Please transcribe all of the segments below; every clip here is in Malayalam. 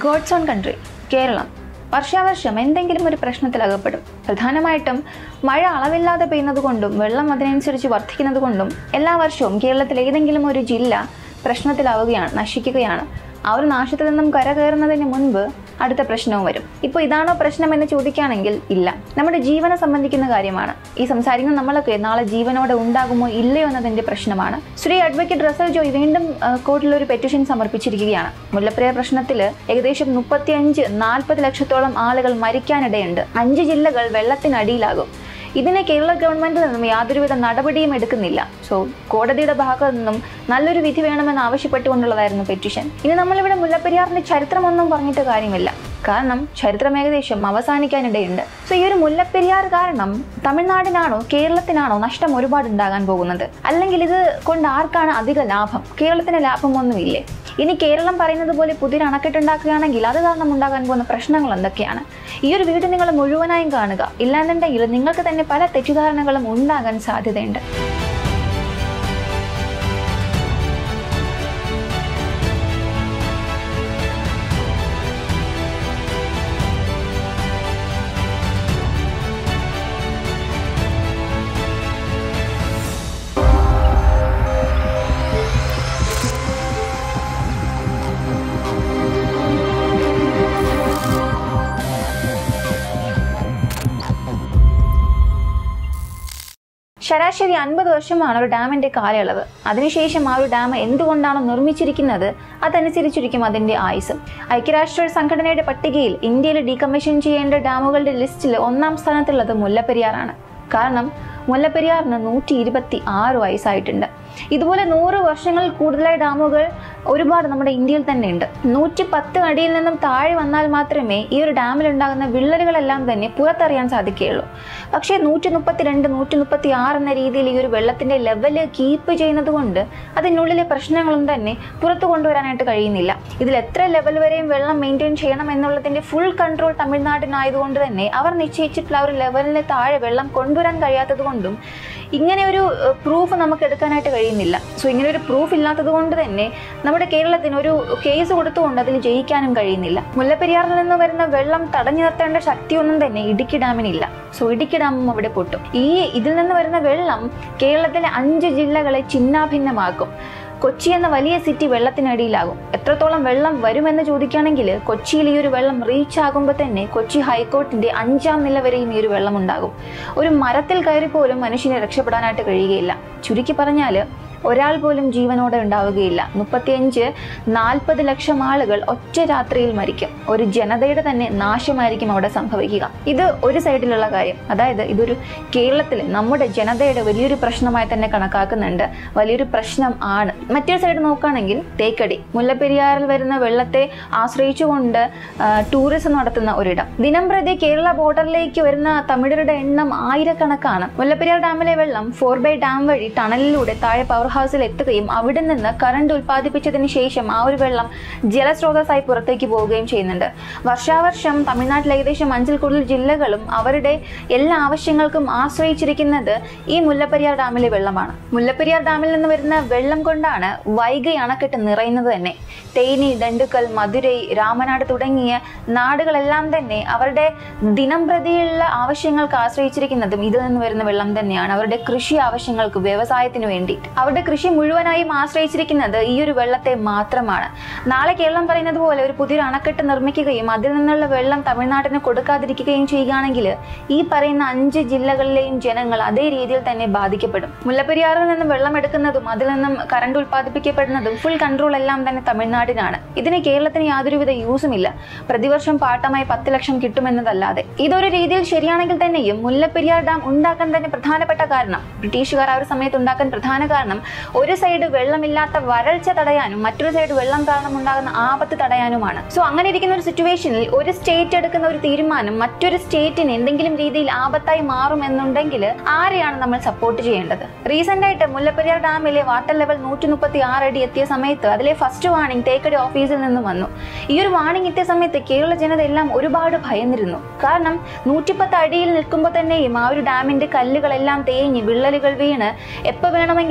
ഗോഡ്സ് ഓൺ കൺട്രി കേരളം വർഷാവർഷം എന്തെങ്കിലും ഒരു പ്രശ്നത്തിൽ അകപ്പെടും പ്രധാനമായിട്ടും മഴ അളവില്ലാതെ പെയ്യുന്നത് കൊണ്ടും വെള്ളം അതിനനുസരിച്ച് വർദ്ധിക്കുന്നത് കൊണ്ടും എല്ലാ വർഷവും കേരളത്തിൽ ഏതെങ്കിലും ഒരു ജില്ല പ്രശ്നത്തിലാവുകയാണ് നശിക്കുകയാണ് ആ ഒരു നാശത്തിൽ നിന്നും കരകയറുന്നതിന് മുൻപ് അടുത്ത പ്രശ്നവും വരും ഇപ്പോൾ ഇതാണോ പ്രശ്നം എന്ന് ചോദിക്കുകയാണെങ്കിൽ ഇല്ല നമ്മുടെ ജീവനെ സംബന്ധിക്കുന്ന കാര്യമാണ് ഈ സംസാരിക്കുന്ന നമ്മളൊക്കെ നാളെ ജീവനോടെ ഉണ്ടാകുമോ ഇല്ലയോ എന്നതിന്റെ പ്രശ്നമാണ് ശ്രീ അഡ്വക്കേറ്റ് റസൽ ജോയ് വീണ്ടും ആ, കോർട്ടിൽ ഒരു പെറ്റീഷൻ സമർപ്പിച്ചിരിക്കുകയാണ് മുല്ലപ്പെരിയാർ പ്രശ്നത്തിൽ ഏകദേശം മുപ്പത്തിയഞ്ച് നാൽപ്പത് ലക്ഷത്തോളം ആളുകൾ മരിക്കാനിടയുണ്ട് അഞ്ച് ജില്ലകൾ വെള്ളത്തിനടിയിലാകും ഇതിന് കേരള ഗവൺമെന്റിൽ നിന്നും യാതൊരുവിധ നടപടിയും എടുക്കുന്നില്ല സോ കോടതിയുടെ ഭാഗത്തു നിന്നും നല്ലൊരു വിധി വേണമെന്ന് ആവശ്യപ്പെട്ടുകൊണ്ടുള്ളതായിരുന്നു പെറ്റീഷൻ ഇനി നമ്മളിവിടെ മുല്ലപ്പെരിയാറിന്റെ ചരിത്രമൊന്നും പറഞ്ഞിട്ട് കാര്യമില്ല കാരണം ചരിത്രം ഏകദേശം അവസാനിക്കാനിടയുണ്ട് സോ ഈ ഒരു മുല്ലപ്പെരിയാർ കാരണം തമിഴ്നാടിനാണോ കേരളത്തിനാണോ നഷ്ടം ഒരുപാട് ഉണ്ടാകാൻ പോകുന്നത് അല്ലെങ്കിൽ ഇത് കൊണ്ട് ആർക്കാണ് അധിക ലാഭം കേരളത്തിന് ലാഭമൊന്നുമില്ലേ ഇനി കേരളം പറയുന്നത് പോലെ പുതിയൊരു അണക്കെട്ടുണ്ടാക്കുകയാണെങ്കിൽ അത് കാരണം ഉണ്ടാകാൻ പോകുന്ന പ്രശ്നങ്ങൾ എന്തൊക്കെയാണ് ഈ ഒരു വീഡിയോ നിങ്ങൾ മുഴുവനായും കാണുക ഇല്ലാന്നുണ്ടെങ്കിൽ നിങ്ങൾക്ക് തന്നെ പല തെറ്റിദ്ധാരണകളും ഉണ്ടാകാൻ സാധ്യതയുണ്ട് ശരാശരി അൻപത് വർഷമാണ് ഒരു ഡാമിന്റെ കാലയളവ് അതിനുശേഷം ആ ഒരു ഡാം എന്തുകൊണ്ടാണ് നിർമ്മിച്ചിരിക്കുന്നത് അതനുസരിച്ചിരിക്കും അതിന്റെ ആയുസ് ഐക്യരാഷ്ട്ര സംഘടനയുടെ പട്ടികയിൽ ഇന്ത്യയിൽ ഡീകമ്മീഷൻ ചെയ്യേണ്ട ഡാമുകളുടെ ലിസ്റ്റിൽ ഒന്നാം സ്ഥാനത്തുള്ളത് മുല്ലപ്പെരിയാറാണ് കാരണം മുല്ലപ്പെരിയാറിന് നൂറ്റി ഇരുപത്തി ആറ് വയസ്സായിട്ടുണ്ട് ഇതുപോലെ നൂറ് വർഷങ്ങളിൽ കൂടുതലായി ഡാമുകൾ ഒരുപാട് നമ്മുടെ ഇന്ത്യയിൽ തന്നെ ഉണ്ട് നൂറ്റി പത്ത് അടിയിൽ നിന്നും താഴെ വന്നാൽ മാത്രമേ ഈ ഒരു ഡാമിൽ ഉണ്ടാകുന്ന വിള്ളലുകളെല്ലാം തന്നെ പുറത്തറിയാൻ സാധിക്കുകയുള്ളൂ പക്ഷേ നൂറ്റി മുപ്പത്തിരണ്ട് നൂറ്റി മുപ്പത്തി ആറ് എന്ന രീതിയിൽ ഈ ഒരു വെള്ളത്തിന്റെ ലെവല് കീപ്പ് ചെയ്യുന്നത് കൊണ്ട് അതിനുള്ളിലെ പ്രശ്നങ്ങളും തന്നെ പുറത്തു കൊണ്ടുവരാനായിട്ട് കഴിയുന്നില്ല ഇതിൽ എത്ര ലെവൽ വരെയും വെള്ളം മെയിൻറ്റെയിൻ ചെയ്യണം എന്നുള്ളതിന്റെ ഫുൾ കൺട്രോൾ തമിഴ്നാടിനായതുകൊണ്ട് തന്നെ അവർ നിശ്ചയിച്ചിട്ടുള്ള ആ ഒരു ലെവലിന് താഴെ വെള്ളം കൊണ്ടുവരാൻ കഴിയാത്തത് കൊണ്ടും ഇങ്ങനെ ഒരു പ്രൂഫ് നമുക്ക് എടുക്കാനായിട്ട് കഴിയുന്നില്ല സോ ഇങ്ങനെ ഒരു പ്രൂഫ് ഇല്ലാത്തത് കൊണ്ട് തന്നെ നമ്മുടെ കേരളത്തിന് ഒരു കേസ് കൊടുത്തുകൊണ്ട് അതിൽ ജയിക്കാനും കഴിയുന്നില്ല മുല്ലപ്പെരിയാറിൽ നിന്ന് വരുന്ന വെള്ളം തടഞ്ഞു നിർത്തേണ്ട ശക്തിയൊന്നും തന്നെ ഇടുക്കി ഡാമിനില്ല സോ ഇടുക്കി ഡാമും അവിടെ പൊട്ടും ഈ ഇതിൽ നിന്ന് വരുന്ന വെള്ളം കേരളത്തിലെ അഞ്ച് ജില്ലകളെ ചിന്നാഭിന്നമാക്കും കൊച്ചി എന്ന വലിയ സിറ്റി വെള്ളത്തിനടിയിലാകും എത്രത്തോളം വെള്ളം വരുമെന്ന് ചോദിക്കുകയാണെങ്കിൽ കൊച്ചിയിൽ ഈ ഒരു വെള്ളം റീച്ച് ആകുമ്പോൾ തന്നെ കൊച്ചി ഹൈക്കോർട്ടിന്റെ അഞ്ചാം നില വരെയും ഈ ഒരു വെള്ളം ഉണ്ടാകും ഒരു മരത്തിൽ കയറി പോലും മനുഷ്യനെ രക്ഷപ്പെടാനായിട്ട് കഴിയുകയില്ല ചുരുക്കി പറഞ്ഞാൽ ഒരാൾ പോലും ജീവനോടെ ഉണ്ടാവുകയില്ല മുപ്പത്തിയഞ്ച് നാൽപ്പത് ലക്ഷം ആളുകൾ ഒറ്റ രാത്രിയിൽ മരിക്കും ഒരു ജനതയുടെ തന്നെ നാശമായിരിക്കും അവിടെ സംഭവിക്കുക ഇത് ഒരു സൈഡിലുള്ള കാര്യം അതായത് ഇതൊരു കേരളത്തിലെ നമ്മുടെ ജനതയുടെ വലിയൊരു പ്രശ്നമായി തന്നെ കണക്കാക്കുന്നുണ്ട് വലിയൊരു പ്രശ്നം ആണ് മറ്റൊരു സൈഡ് നോക്കുകയാണെങ്കിൽ തേക്കടി മുല്ലപ്പെരിയാറിൽ വരുന്ന വെള്ളത്തെ ആശ്രയിച്ചുകൊണ്ട് ആ, ടൂറിസം നടത്തുന്ന ഒരിടം ദിനം പ്രതി കേരള ബോർഡറിലേക്ക് വരുന്ന തമിഴരുടെ എണ്ണം ആയിരക്കണക്കാണ് മുല്ലപ്പെരിയാർ ഡാമിലെ വെള്ളം ഫോർ ബൈ ഡാം വഴി ടണലിലൂടെ താഴെ പവർ ഹൗസിൽ എത്തുകയും അവിടെ നിന്ന് കറണ്ട് ഉൽപ്പാദിപ്പിച്ചതിന് ശേഷം ആ ഒരു വെള്ളം ജലസ്രോതസ്സായി പുറത്തേക്ക് പോവുകയും ചെയ്യുന്നുണ്ട് വർഷാവർഷം തമിഴ്നാട്ടിൽ ഏകദേശം അഞ്ചിൽ കൂടുതൽ ജില്ലകളും അവരുടെ എല്ലാ ആവശ്യങ്ങൾക്കും ആശ്രയിച്ചിരിക്കുന്നത് ഈ മുല്ലപ്പെരിയാർ ഡാമിലെ വെള്ളമാണ് മുല്ലപ്പെരിയാർ ഡാമിൽ നിന്ന് വരുന്ന വെള്ളം കൊണ്ടാണ് വൈഗൈ അണക്കെട്ട് നിറയുന്നത് തന്നെ തേനി ദണ്ടുക്കൽ മധുരൈ രാമനാട് തുടങ്ങിയ നാടുകളെല്ലാം തന്നെ അവരുടെ ദിനം പ്രതിയുള്ള ആവശ്യങ്ങൾക്ക് ആശ്രയിച്ചിരിക്കുന്നതും ഇതിൽ നിന്ന് വരുന്ന വെള്ളം തന്നെയാണ് അവരുടെ കൃഷി ആവശ്യങ്ങൾക്ക് വ്യവസായത്തിന് വേണ്ടിയിട്ട് അവരുടെ കൃഷി മുഴുവനായും ആശ്രയിച്ചിരിക്കുന്നത് ഈ ഒരു വെള്ളത്തെ മാത്രമാണ് നാളെ കേരളം പറയുന്നത് പോലെ ഒരു പുതിയൊരു അണക്കെട്ട് നിർമ്മിക്കുകയും അതിൽ നിന്നുള്ള വെള്ളം തമിഴ്നാട്ടിന് കൊടുക്കാതിരിക്കുകയും ചെയ്യുകയാണെങ്കിൽ ഈ പറയുന്ന അഞ്ച് ജില്ലകളിലെയും ജനങ്ങൾ അതേ രീതിയിൽ തന്നെ ബാധിക്കപ്പെടും മുല്ലപ്പെരിയാറിൽ നിന്നും വെള്ളം എടുക്കുന്നതും അതിൽ നിന്നും കറണ്ട് ഉൽപ്പാദിപ്പിക്കപ്പെടുന്നതും ഫുൾ കൺട്രോൾ എല്ലാം തന്നെ തമിഴ്നാടിനാണ് ഇതിന് കേരളത്തിന് യാതൊരുവിധ യൂസുമില്ല പ്രതിവർഷം പാട്ടമായി പത്ത് ലക്ഷം കിട്ടുമെന്നതല്ലാതെ ഇതൊരു രീതിയിൽ ശരിയാണെങ്കിൽ തന്നെയും മുല്ലപ്പെരിയാർ ഡാം ഉണ്ടാക്കാൻ തന്നെ പ്രധാനപ്പെട്ട കാരണം ബ്രിട്ടീഷുകാർ ആ ഒരു സമയത്ത് ഉണ്ടാക്കാൻ പ്രധാന കാരണം ഒരു സൈഡ് വെള്ളമില്ലാത്ത വരൾച്ച തടയാനും മറ്റൊരു സൈഡ് വെള്ളം കാരണം ഉണ്ടാകുന്ന ആപത്ത് തടയാനുമാണ് സോ അങ്ങനെ ഇരിക്കുന്ന ഒരു സിറ്റുവേഷനിൽ ഒരു സ്റ്റേറ്റ് എടുക്കുന്ന ഒരു തീരുമാനം മറ്റൊരു സ്റ്റേറ്റിന് എന്തെങ്കിലും രീതിയിൽ ആപത്തായി മാറും എന്നുണ്ടെങ്കിൽ ആരെയാണ് നമ്മൾ സപ്പോർട്ട് ചെയ്യേണ്ടത് റീസെന്റ് ആയിട്ട് മുല്ലപ്പെരിയാർ ഡാമിലെ വാട്ടർ ലെവൽ നൂറ്റി മുപ്പത്തി ആറ് അടി എത്തിയ സമയത്ത് അതിലെ ഫസ്റ്റ് വാർണിംഗ് തേക്കടി ഓഫീസിൽ നിന്ന് വന്നു ഈ ഒരു വാർണിംഗ് എത്തിയ സമയത്ത് കേരള ജനത എല്ലാം ഒരുപാട് ഭയന്നിരുന്നു കാരണം നൂറ്റിപ്പത്ത് അടിയിൽ നിൽക്കുമ്പോൾ തന്നെയും ആ ഒരു ഡാമിന്റെ കല്ലുകളെല്ലാം തേഞ്ഞ് വിള്ളലുകൾ വീണ് എപ്പോൾ വേണമെങ്കിലും ഇടിഞ്ഞു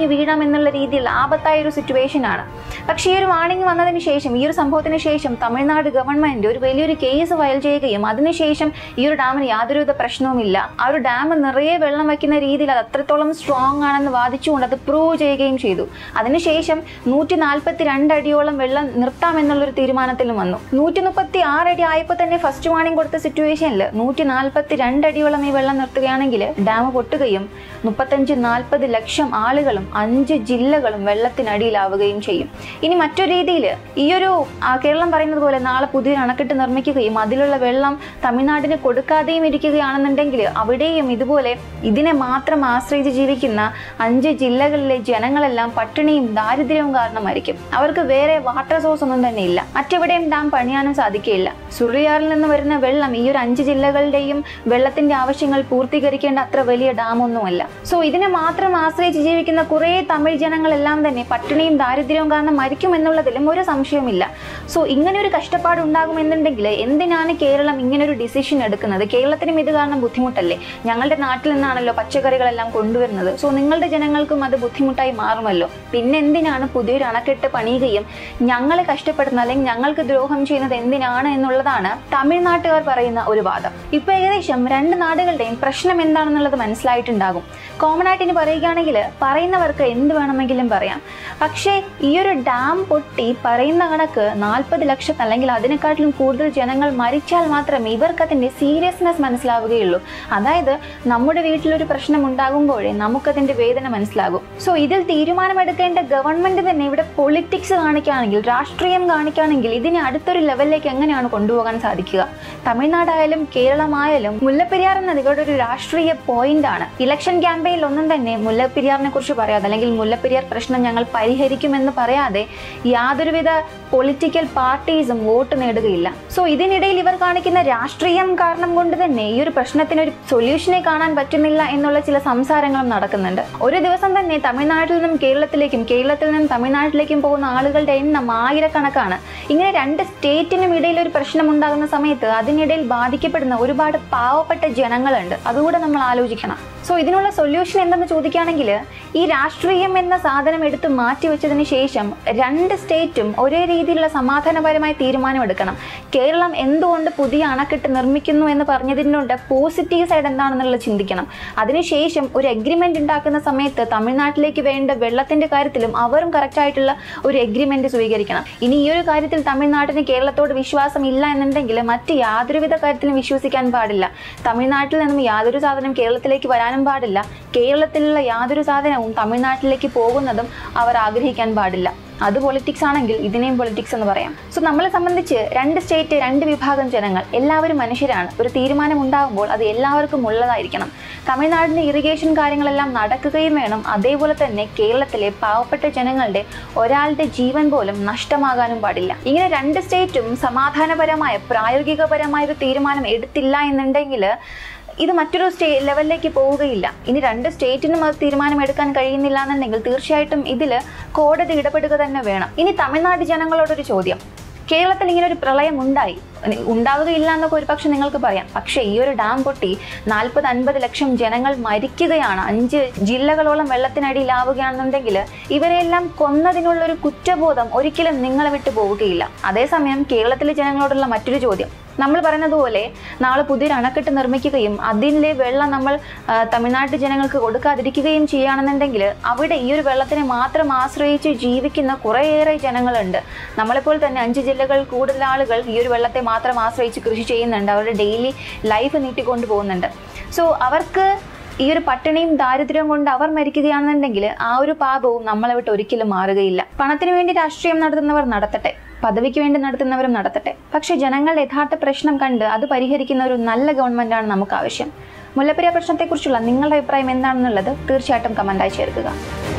ഇടിഞ്ഞു വീഴാം എന്നുള്ള രീതിയിൽ ആപത്തായ ഒരു സിറ്റുവേഷൻ ആണ് പക്ഷേ ഈ ഒരു വാണിംഗ് വന്നതിന് ശേഷം ഈ ഒരു സംഭവത്തിന് ശേഷം തമിഴ്നാട് ഗവൺമെന്റ് ഒരു വലിയൊരു കേസ് ഫയൽ ചെയ്യുകയും അതിനുശേഷം ഈ ഒരു ഡാമിന് യാതൊരുവിധ പ്രശ്നവുമില്ല ആ ഒരു ഡാം നിറയെ വെള്ളം വയ്ക്കുന്ന രീതിയിൽ അത് അത്രത്തോളം സ്ട്രോങ് ആണെന്ന് വാദിച്ചുകൊണ്ട് അത് പ്രൂവ് ചെയ്യുകയും ചെയ്തു അതിനുശേഷം നൂറ്റി നാൽപ്പത്തി രണ്ട് അടിയോളം വെള്ളം നിർത്താമെന്നുള്ളൊരു തീരുമാനത്തിലും വന്നു നൂറ്റി മുപ്പത്തി ആറ് അടി ആയപ്പോൾ തന്നെ ഫസ്റ്റ് വാണിംഗ് കൊടുത്ത സിറ്റുവേഷനിൽ നൂറ്റി നാൽപ്പത്തി രണ്ട് അടിയോളം ഈ വെള്ളം നിർത്തുകയാണെങ്കിൽ ഡാം പൊട്ടുകയും മുപ്പത്തഞ്ച് നാൽപ്പത് ലക്ഷം ആളുകളും അഞ്ച് ജില്ലകളും വെള്ളത്തിനടിയിലാവുകയും ചെയ്യും ഇനി മറ്റൊരു രീതിയിൽ ഈ ഒരു ആ, കേരളം പറയുന്നത് പോലെ നാളെ പുതിയൊരു അണക്കെട്ട് നിർമ്മിക്കുകയും അതിലുള്ള വെള്ളം തമിഴ്നാടിന് കൊടുക്കാതെയും ഇരിക്കുകയാണെന്നുണ്ടെങ്കിൽ അവിടെയും ഇതുപോലെ ഇതിനെ മാത്രം ആശ്രയിച്ച് ജീവിക്കുന്ന അഞ്ച് ജില്ലകളിലെ ജനങ്ങളെല്ലാം പട്ടിണിയും ദാരിദ്ര്യവും കാരണമായിരിക്കും അവർക്ക് വേറെ വാട്ടർ സോഴ്സ് ഒന്നും തന്നെ ഇല്ല മറ്റെവിടെയും ഡാം പണിയാനും സാധിക്കുകയില്ല സുറിയാറിൽ നിന്ന് വരുന്ന വെള്ളം ഈ ഒരു അഞ്ച് ജില്ലകളുടെയും വെള്ളത്തിന്റെ ആവശ്യങ്ങൾ പൂർത്തീകരിക്കേണ്ട അത്ര വലിയ ഡാം ഒന്നുമല്ല സോ ഇതിനെ മാത്രം ആശ്രയിച്ച് ജീവിക്കുന്ന കുറേ തമിഴ് ജനങ്ങളെല്ലാം തന്നെ പട്ടിണിയും ദാരിദ്ര്യവും കാരണം മരിക്കും എന്നുള്ളതിലും ഒരു സംശയവുമില്ല സോ ഇങ്ങനെ ഒരു കഷ്ടപ്പാട് ഉണ്ടാകുമെന്നുണ്ടെങ്കിൽ എന്തിനാണ് കേരളം ഇങ്ങനെ ഒരു ഡിസിഷൻ എടുക്കുന്നത് കേരളത്തിനും ഇത് കാരണം ബുദ്ധിമുട്ടല്ലേ ഞങ്ങളുടെ നാട്ടിൽ നിന്നാണല്ലോ പച്ചക്കറികളെല്ലാം കൊണ്ടുവരുന്നത് സോ നിങ്ങളുടെ ജനങ്ങൾക്കും അത് ബുദ്ധിമുട്ടായി മാറുമല്ലോ പിന്നെ എന്തിനാണ് പുതിയൊരു അണക്കെട്ട് പണിയുകയും ഞങ്ങളെ കഷ്ടപ്പെടുന്ന അല്ലെങ്കിൽ ഞങ്ങൾക്ക് ദ്രോഹം ചെയ്യുന്നത് എന്തിനാണ് എന്നുള്ളതാണ് തമിഴ്നാട്ടുകാർ പറയുന്ന ഒരു വാദം ഇപ്പൊ ഏകദേശം രണ്ട് നാടുകളുടെയും പ്രശ്നം എന്താണെന്നുള്ളത് മനസ്സിലായിട്ടുണ്ടാകും കോമൺ ആയിട്ട് ഇനി പറയുകയാണെങ്കിൽ പറയുന്നവർക്ക് എന്ത് വേണമെങ്കിലും പറയാം പക്ഷേ ഈ ഒരു ഡാം പൊട്ടി പറയുന്ന കണക്ക് നാൽപ്പത് ലക്ഷം അല്ലെങ്കിൽ അതിനെക്കാട്ടിലും കൂടുതൽ ജനങ്ങൾ മരിച്ചാൽ മാത്രമേ ഇവർക്ക് അതിന്റെ സീരിയസ്നെസ് മനസ്സിലാവുകയുള്ളൂ അതായത് നമ്മുടെ വീട്ടിലൊരു പ്രശ്നം ഉണ്ടാകുമ്പോഴേ നമുക്കതിന്റെ വേദന മനസ്സിലാകും സോ ഇതിൽ തീരുമാനമെടുക്കേണ്ട ഗവൺമെന്റ് തന്നെ ഇവിടെ പൊളിറ്റിക്സ് കാണിക്കുകയാണെങ്കിൽ രാഷ്ട്രീയം കാണിക്കുകയാണെങ്കിൽ ഇതിനെ അടുത്തൊരു ലെവലിലേക്ക് എങ്ങനെയാണ് കൊണ്ടുപോകാൻ സാധിക്കുക തമിഴ്നാടായാലും കേരളമായാലും മുല്ലപ്പെരിയാർ എന്നത് ഇവരുടെ ഒരു രാഷ്ട്രീയ പോയിന്റ് ആണ് ഇലക്ഷൻ ക്യാമ്പയിനിൽ ഒന്നും തന്നെ മുല്ലപ്പെരിയാറിനെ കുറിച്ച് പറയാതെ അല്ലെങ്കിൽ മുല്ലപ്പെരിയാർ പ്രശ്നം ഞങ്ങൾ പരിഹരിക്കുമെന്ന് പറയാതെ യാതൊരുവിധ പൊളിറ്റിക്കൽ പാർട്ടീസും വോട്ട് നേടുകയില്ല സോ ഇതിനിടയിൽ ഇവർ കാണിക്കുന്ന രാഷ്ട്രീയം കാരണം കൊണ്ട് തന്നെ ഈ ഒരു പ്രശ്നത്തിന് ഒരു സൊല്യൂഷനെ കാണാൻ പറ്റുന്നില്ല എന്നുള്ള ചില സംസാരങ്ങളും നടക്കുന്നുണ്ട് ഒരു ദിവസം തന്നെ തമിഴ്നാട്ടിൽ നിന്നും കേരളത്തിലേക്കും കേരളത്തിൽ നിന്നും തമിഴ്നാട്ടിലേക്കും പോകുന്ന ആളുകളുടെ എണ്ണം ആയിരക്കണക്കാണ് ഇങ്ങനെ രണ്ട് സ്റ്റേറ്റിനും ഇടയിൽ ഒരു പ്രശ്നം ഉണ്ടാകുന്ന സമയത്ത് അതിനിടയിൽ ബാധിക്കപ്പെടുന്ന ഒരുപാട് പാവപ്പെട്ട ജനങ്ങളുണ്ട് അതുകൂടെ നമ്മൾ ആലോചിക്കണം സോ ഇതിനുള്ള സൊല്യൂഷൻ എന്തെന്ന് ചോദിക്കുകയാണെങ്കിൽ ഈ രാഷ്ട്രീയം എന്ന സാധനം എടുത്ത് മാറ്റി വെച്ചതിന് ശേഷം രണ്ട് സ്റ്റേറ്റും ഒരേ രീതിയിലുള്ള സമാധാനപരമായ തീരുമാനമെടുക്കണം കേരളം എന്തുകൊണ്ട് പുതിയ അണക്കെട്ട് നിർമ്മിക്കുന്നു എന്ന് പറഞ്ഞതിനുണ്ട് പോസിറ്റീവ് സൈഡ് എന്താണെന്നുള്ളത് ചിന്തിക്കണം അതിനുശേഷം ഒരു എഗ്രിമെന്റ് ഉണ്ടാക്കുന്ന സമയത്ത് തമിഴ്നാട്ടിലേക്ക് വേണ്ട വെള്ളത്തിന്റെ കാര്യത്തിലും അവരും കറക്റ്റ് ആയിട്ടുള്ള ഒരു എഗ്രിമെന്റ് സ്വീകരിക്കണം ഇനി ഈ ഒരു കാര്യത്തിൽ തമിഴ്നാട്ടിന് കേരളത്തോട് വിശ്വാസം ഇല്ല എന്നുണ്ടെങ്കിൽ മറ്റ് യാതൊരുവിധ കാര്യത്തിലും വിശ്വസിക്കാൻ പാടില്ല തമിഴ്നാട്ടിൽ നിന്നും യാതൊരു സാധനം കേരളത്തിലേക്ക് വരാനും പാടില്ല കേരളത്തിലുള്ള യാതൊരു സാധനവും തമിഴ്നാട്ടിലേക്ക് പോകുന്നതും അവർ ആഗ്രഹിക്കാൻ പാടില്ല അത് പൊളിറ്റിക്സ് ആണെങ്കിൽ ഇതിനെയും പൊളിറ്റിക്സ് എന്ന് പറയാം സോ നമ്മളെ സംബന്ധിച്ച് രണ്ട് സ്റ്റേറ്റ് രണ്ട് വിഭാഗം ജനങ്ങൾ എല്ലാവരും മനുഷ്യരാണ് ഒരു തീരുമാനം ഉണ്ടാകുമ്പോൾ അത് എല്ലാവർക്കും ഉള്ളതായിരിക്കണം തമിഴ്നാടിന്റെ ഇറിഗേഷൻ കാര്യങ്ങളെല്ലാം നടക്കുകയും വേണം അതേപോലെ തന്നെ കേരളത്തിലെ പാവപ്പെട്ട ജനങ്ങളുടെ ഒരാളുടെ ജീവൻ പോലും നഷ്ടമാകാനും പാടില്ല ഇങ്ങനെ രണ്ട് സ്റ്റേറ്റും സമാധാനപരമായ പ്രായോഗികപരമായ ഒരു തീരുമാനം എടുത്തില്ല എന്നുണ്ടെങ്കിൽ ഇത് മറ്റൊരു സ്റ്റേ ലെവലിലേക്ക് പോവുകയില്ല ഇനി രണ്ട് സ്റ്റേറ്റിനും അത് തീരുമാനം എടുക്കാൻ കഴിയുന്നില്ല എന്നുണ്ടെങ്കിൽ തീർച്ചയായിട്ടും ഇതിൽ കോടതി ഇടപെടുക തന്നെ വേണം ഇനി തമിഴ്നാട് ജനങ്ങളോടൊരു ചോദ്യം കേരളത്തിൽ ഇങ്ങനെ ഒരു പ്രളയം ഉണ്ടായി ഉണ്ടാവുകയില്ല എന്നൊക്കെ ഒരു പക്ഷെ നിങ്ങൾക്ക് പറയാം പക്ഷേ ഈ ഒരു ഡാം പൊട്ടി നാൽപ്പത് അൻപത് ലക്ഷം ജനങ്ങൾ മരിക്കുകയാണ് അഞ്ച് ജില്ലകളോളം വെള്ളത്തിനടിയിലാവുകയാണെന്നുണ്ടെങ്കിൽ ഇവരെല്ലാം കൊന്നതിനുള്ള ഒരു കുറ്റബോധം ഒരിക്കലും നിങ്ങളെ വിട്ടു പോവുകയില്ല അതേസമയം കേരളത്തിലെ ജനങ്ങളോടുള്ള മറ്റൊരു ചോദ്യം നമ്മൾ പറയുന്നത് പോലെ നാളെ പുതിയൊരു അണക്കെട്ട് നിർമ്മിക്കുകയും അതിലെ വെള്ളം നമ്മൾ ആ, തമിഴ്നാട്ട് ജനങ്ങൾക്ക് കൊടുക്കാതിരിക്കുകയും ചെയ്യുകയാണെന്നുണ്ടെങ്കിൽ അവിടെ ഈ ഒരു വെള്ളത്തിനെ മാത്രം ആശ്രയിച്ച് ജീവിക്കുന്ന കുറേയേറെ ജനങ്ങളുണ്ട് നമ്മളെപ്പോൾ തന്നെ അഞ്ച് ജില്ലകൾ കൂടുതൽ ആളുകൾ ഈ ഒരു വെള്ളത്തെ മാത്രം ആശ്രയിച്ച് കൃഷി ചെയ്യുന്നുണ്ട് അവരുടെ ഡെയിലി ലൈഫ് നീട്ടിക്കൊണ്ടു പോകുന്നുണ്ട് സോ അവർക്ക് ഈ ഒരു പട്ടിണിയും ദാരിദ്ര്യവും കൊണ്ട് അവർ മരിക്കുകയാണെന്നുണ്ടെങ്കിൽ ആ ഒരു പാപവും നമ്മളെ വിട്ട് ഒരിക്കലും മാറുകയില്ല പണത്തിന് വേണ്ടി രാഷ്ട്രീയം നടത്തുന്നവർ നടത്തട്ടെ പദവിക്ക് വേണ്ടി നടത്തുന്നവരും നടത്തട്ടെ പക്ഷേ ജനങ്ങളുടെ യഥാർത്ഥ പ്രശ്നം കണ്ട് അത് പരിഹരിക്കുന്ന ഒരു നല്ല ഗവൺമെന്റാണ് നമുക്ക് ആവശ്യം മുല്ലപ്പെരിയാർ പ്രശ്നത്തെക്കുറിച്ചുള്ള നിങ്ങളുടെ അഭിപ്രായം എന്താണെന്നുള്ളത് തീർച്ചയായിട്ടും കമന്റായി ചേർക്കുക